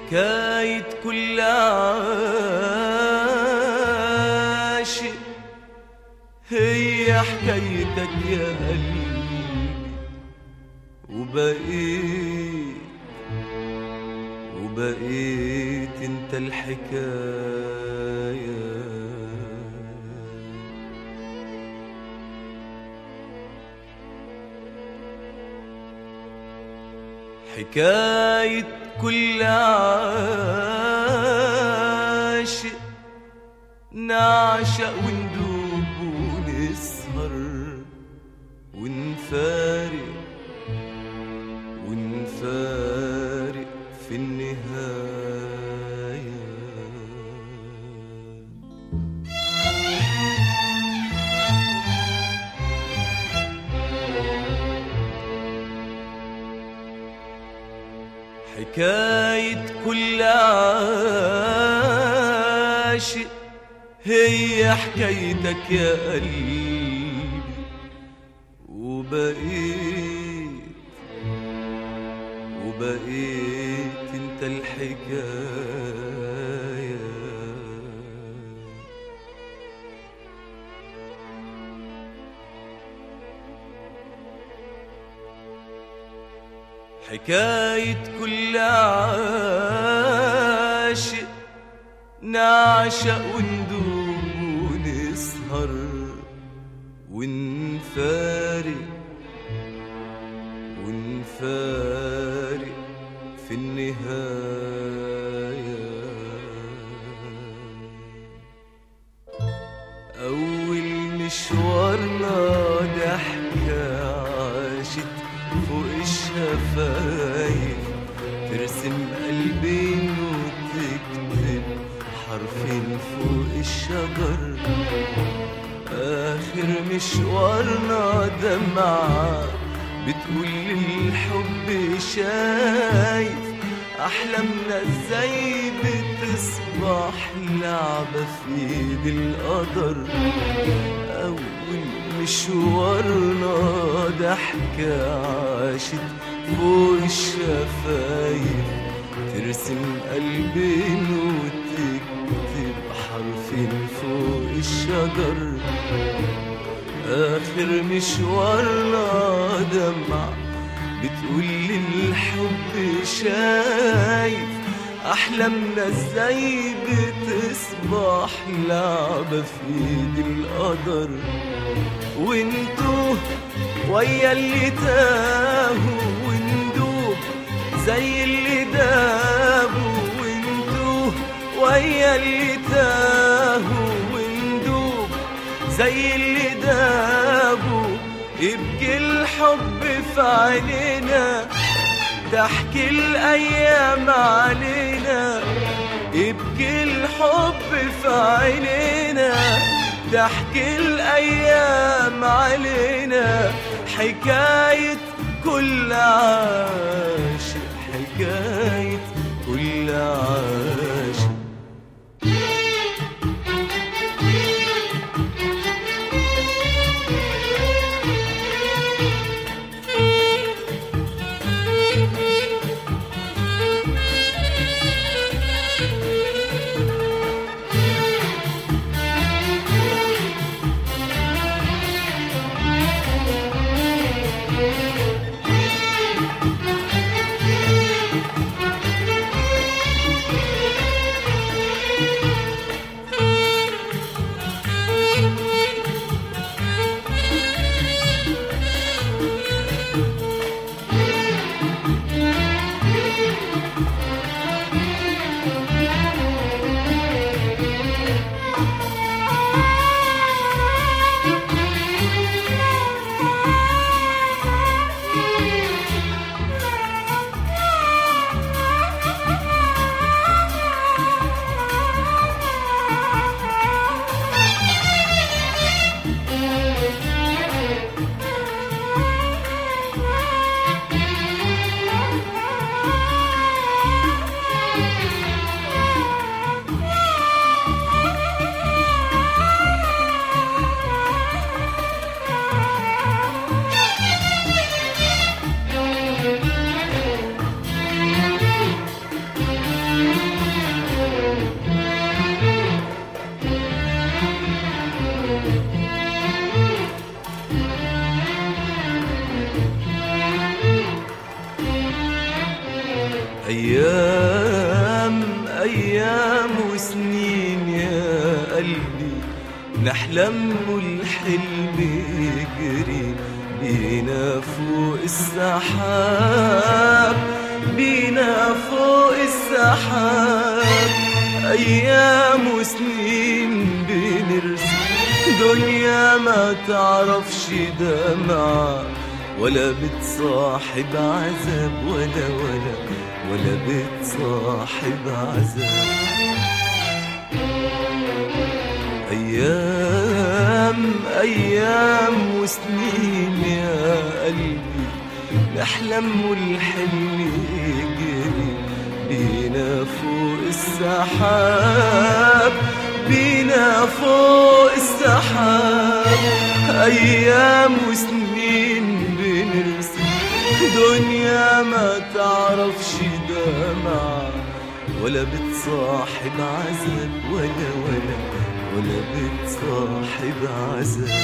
حكاية كل عاشق هي حكايتك يا قلبي وبقيت وبقيت انت الحكايه حكاية كل عاشق نعشق وندوب ونسهر ونفارق ونفارق في النهاية حكاية كل عاشق هي حكايتك يا قلبي وبقيت وبقيت انت الحكايه حكاية كل عاشق نعشق وندوب ونسهر ونفارق ونفارق في النهاية أول مشوارنا ضحكة عاشت فوق الشفايف ترسم قلبين وتكتب حرفين فوق الشجر آخر مشوارنا دمعة بتقول الحب شايف أحلامنا ازاي بتصبح لعبة في ايد القدر أول مشوارنا ضحكة عاشت فوق الشفايف ترسم قلبين وتكتب حرفين فوق الشجر آخر مشوارنا دمع بتقول الحب شايف أحلامنا ازاي بتصبح لعبة في ايد القدر وانتو ويا اللي تاهوا وندوب زي اللي دابوا وانتو ويا اللي تاهوا وندوب زي اللي دابوا يبقي الحب في عينينا تحكي الأيام علينا يبكي الحب في عينينا تحكي الأيام علينا حكاية كل عاشق حكاية كل عاشق أيام أيام وسنين يا قلبي نحلم والحلم يجري بينا فوق السحاب بينا فوق السحاب أيام وسنين بنرسم دنيا ما تعرفش دمعة ولا بتصاحب عذاب ولا ولا ولا بتصاحب عذاب أيام أيام وسنين يا قلبي نحلم والحلم يجري بينا فوق السحاب بينا فوق السحاب أيام وسنين بنرسم دنيا ما تعرفش دمع ولا بتصاحب عذاب ولا ولا ولا بتصاحب عذاب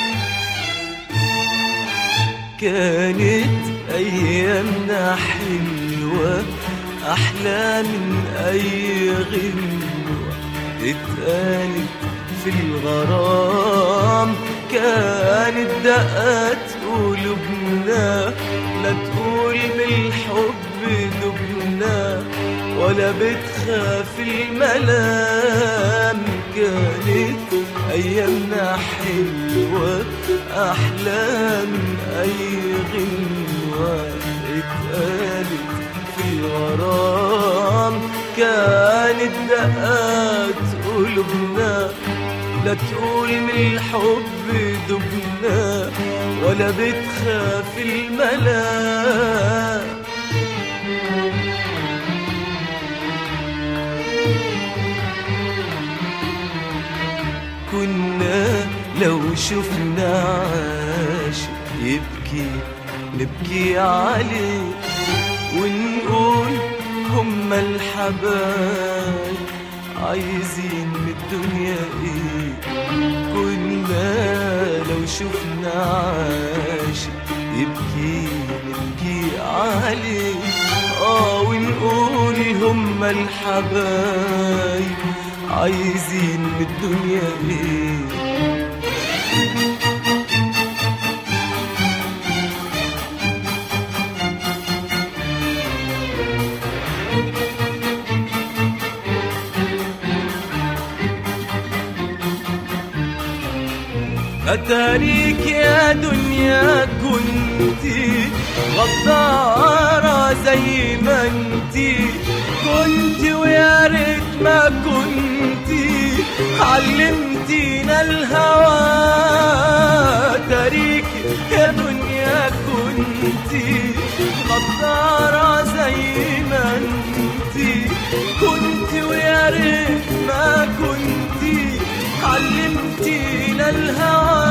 كانت أيامنا حلوة أحلى من أي غنوة اتقالت في الغرام كانت دقات قلوبنا لا تقول بالحب دبنا ولا بتخاف الملام كانت أيامنا حلوة أحلى من أي غنوة اتقالت في الغرام كانت دقات قلوبنا لا تقول من الحب دبنا ولا بتخاف الملام كنا لو شفنا عاشق يبكي نبكي عليه ونقول هم الحبايب عايزين من الدنيا ايه كنا لو شفنا عاشق يبكي نبكي عليه اه ونقول هم الحبايب عايزين من الدنيا ايه أتاريك يا دنيا كنتي غدارة زي ما انتي كنتي ويا ريت ما كنتي علمتينا الهوى تاريك يا دنيا كنتي غدارة زي ما انتي كنتي ويا ريت ما كنتي علمتينا الهوى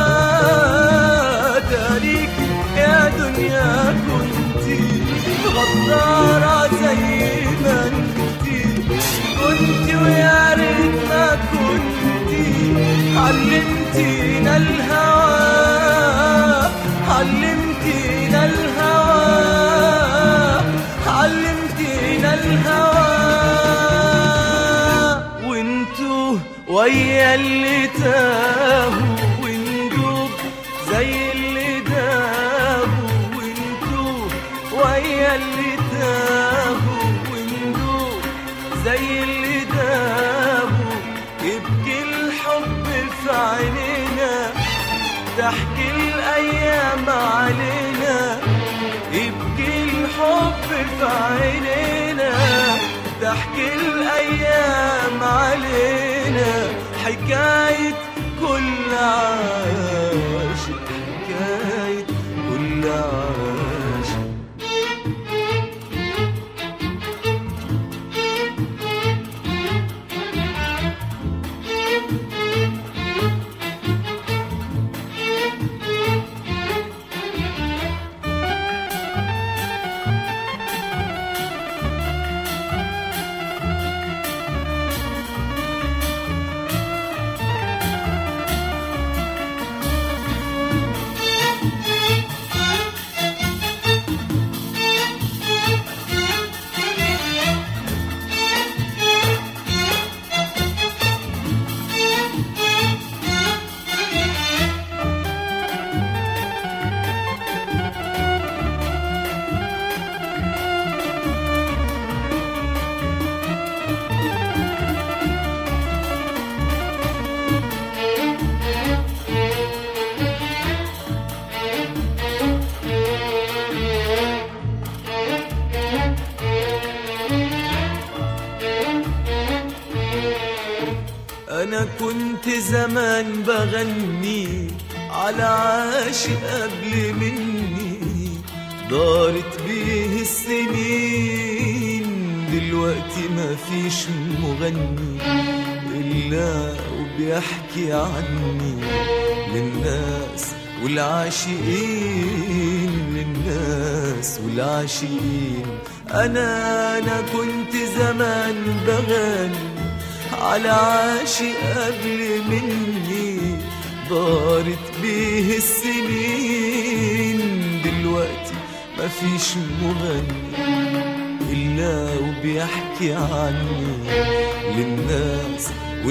تاريك يا دنيا كنتي غدارة زي ما انتي كنتي ويا ريت ما كنتي علمتينا الهوى علمتينا الهوى علمتينا الهوى وانتو ويا اللي تاهوا وندوب زي اللي دابوا وانتو ويا اللي تاهوا وندوب زي اللي دابوا يبكي الحب في عينينا تحكي الأيام علينا يبكي الحب في عينينا تحكي الأيام علينا حكاية كل عاشق حكاية كل عاشق زمان بغني على عاشق قبل مني دارت بيه السنين دلوقتي ما فيش مغني إلا وبيحكي عني للناس والعاشقين للناس والعاشقين أنا أنا كنت زمان بغني على عاشق قبل مني دارت بيه السنين دلوقتي مفيش مغني إلا وبيحكي عني للناس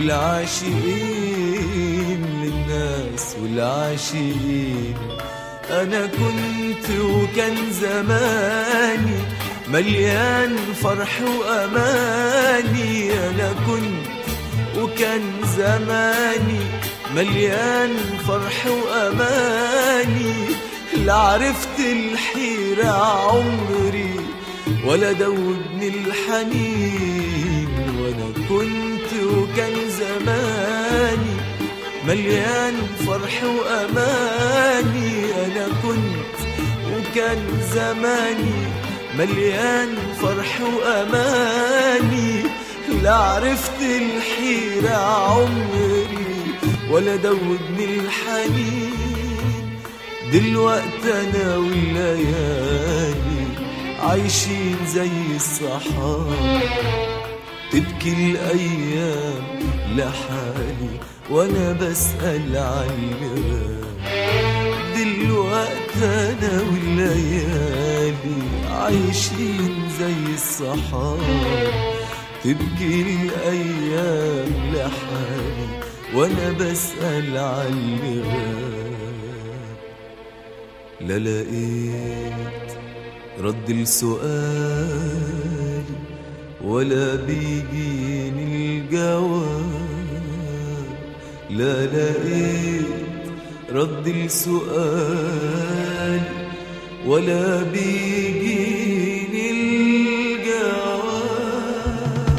والعاشقين للناس والعاشقين أنا كنت وكان زماني مليان فرح وأماني أنا كنت وكان زماني مليان فرح وأماني لا عرفت الحيرة عمري ولا دوبني الحنين وانا كنت وكان زماني مليان فرح واماني انا كنت وكان زماني مليان فرح واماني لا عرفت الحيرة عمري ولا دوبني الحنين دلوقت انا والليالي عايشين زي الصحاب تبكي الأيام لحالي وأنا بسأل عن دلوقت أنا والليالي عايشين زي الصحاب تبكي الأيام لحالي وأنا بسأل عن لا لقيت رد السؤال ولا بيجيني الجواب لا لقيت رد السؤال ولا بيجيني الجواب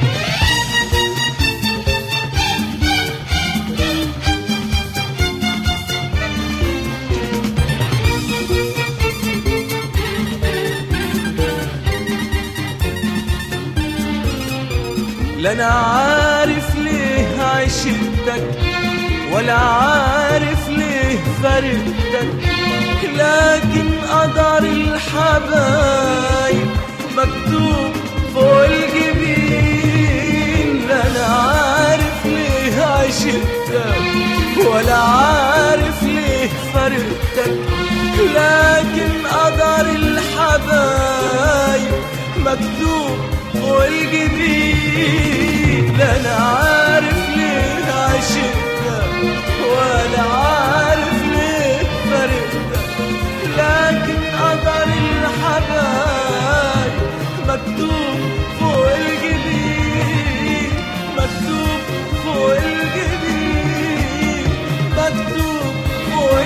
لا انا عارف ليه عشقتك ولا عارف ليه فرقتك لكن قدر الحبايب مكتوب فوق الجبين لا انا عارف ليه عشقتك ولا عارف ليه فرقتك لكن قدر الحبايب مكتوب فوق الجبين لا انا عارف ليه عشقتك ولا عارف ليه فرقتك لكن قدر الحبايب مكتوب فوق الجبين مكتوب فوق الجبين مكتوب فوق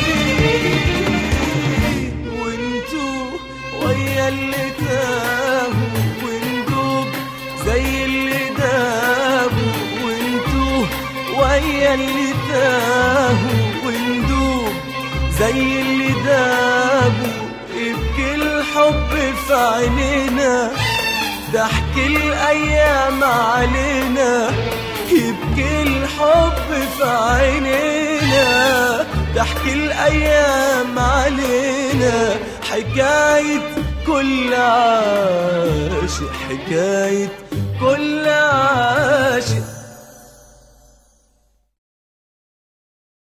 الجبين وانتوا ويا اللي تاهوا وندوب زي اللي دابوا وانتوا ويا اللي تاهوا وندوب زي اللي دابوا يبكي الحب في عينينا ضحك الايام علينا يبكي الحب في عينينا ضحك الايام علينا حكايه كل عاشق حكايه كل عاشق